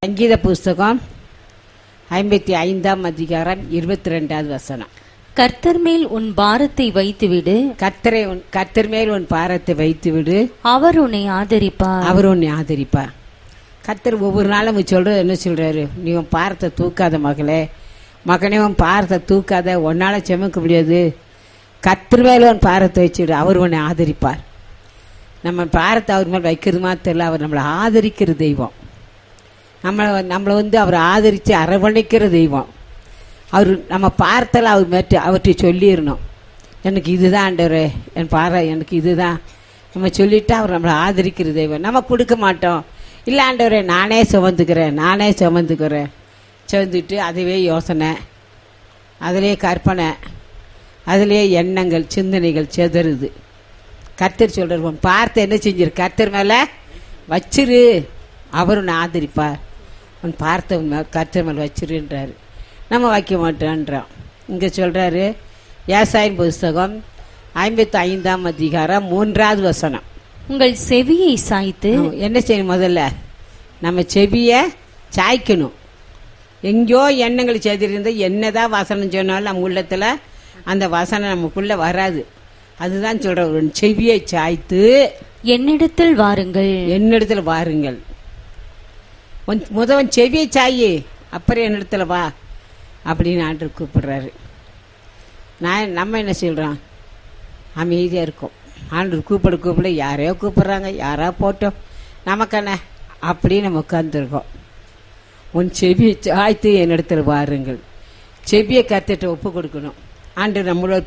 சங்கீத புஸ்தகம் ஐம்பத்தி ஐந்தாம் அதிகாரம் இருபத்தி ரெண்டாவது வசனம் கர்த்தர் மேல் உன் பாரத்தை வைத்துவிடு கர்த்தரை உன் கர்த்தர் மேல் உன் பாரத்தை வைத்து விடு அவர் உன்னை ஆதரிப்பார் அவர் உன்னை ஆதரிப்பார் கர்த்தர் ஒவ்வொரு நாளும் சொல்றது என்ன சொல்றாரு நீ உன் பாரத்தை தூக்காத மகளே மகனே உன் பாரத்தை தூக்காத உன்னால செமக்க முடியாது கர்த்தர் மேல உன் பாரத்தை வச்சுடு அவர் உன்னை ஆதரிப்பார் நம்ம பாரத்தை அவர் மேல் வைக்கிறது மாதிரி தெரியல அவர் நம்மளை ஆதரிக்கிற தெய்வம் நம்மளை நம்மளை வந்து அவர் ஆதரித்து அரவணைக்கிற தெய்வம் அவர் நம்ம பார்த்தல அவர் மேட்டு அவர்கிட்ட சொல்லிடணும் எனக்கு இதுதான் ஆண்டவரே என் பாறை எனக்கு இதுதான் நம்ம சொல்லிட்டா அவர் நம்மளை ஆதரிக்கிற தெய்வம் நம்ம கொடுக்க மாட்டோம் இல்லை ஆண்டவரே நானே சுமந்துக்கிறேன் நானே சுமந்துக்கிறேன் சுமந்துட்டு அதுவே யோசனை அதிலே கற்பனை அதிலே எண்ணங்கள் சிந்தனைகள் செதறுது கர்த்தர் சொல்றார் உன் பார்த்து என்ன செஞ்சிரு கர்த்தர் மேல வச்சிரு அவர் உன்னை ஆதரிப்பார் உன் பார்த்த உன் மேல- கர்த்தர் மேல வச்சிருன்றாரு நம்ம வைக்க மாட்டோன்றோம் இங்க சொல்றாரு ஏசாயின் புஸ்தகம் ஐம்பத்தி ஐந்தாம் அதிகாரம் மூன்றாவது வசனம் உங்கள் செவியை சாய்த்து நம்ம என்ன செய்யணும் முதல்ல நம்ம செவிய சாய்க்கணும் எங்கேயோ எண்ணங்கள் செய்திருந்தா என்னதான் வசனம் சொன்னாலும் நம்ம உள்ளத்துல அந்த வசனம் நமக்குள்ள வராது அதுதான் சொல்ற ஒரு செவியை சாய்த்து என்னிடத்தில் வாருங்கள் என்னிடத்துல வாருங்கள் உன் முதவன் செவியை சாயி அப்புறம் என்னிடத்துல வா அப்படின்னு ஆண்டு கூப்பிடுறாரு நான் நம்ம என்ன சொல்றோம் அமைதியா இருக்கும் ஆண்டு கூப்பிட கூப்பிட யாரையோ கூப்பிடுறாங்க யாரா போட்டோம் நமக்கான அப்படி நம்ம உட்கார்ந்துருக்கோம் உன் செவியை சாய்த்து என்னிடத்துல வாருங்கள் செவியை கத்துட்டு ஒப்பு கொடுக்கணும் ஆண்டு நம்மளோட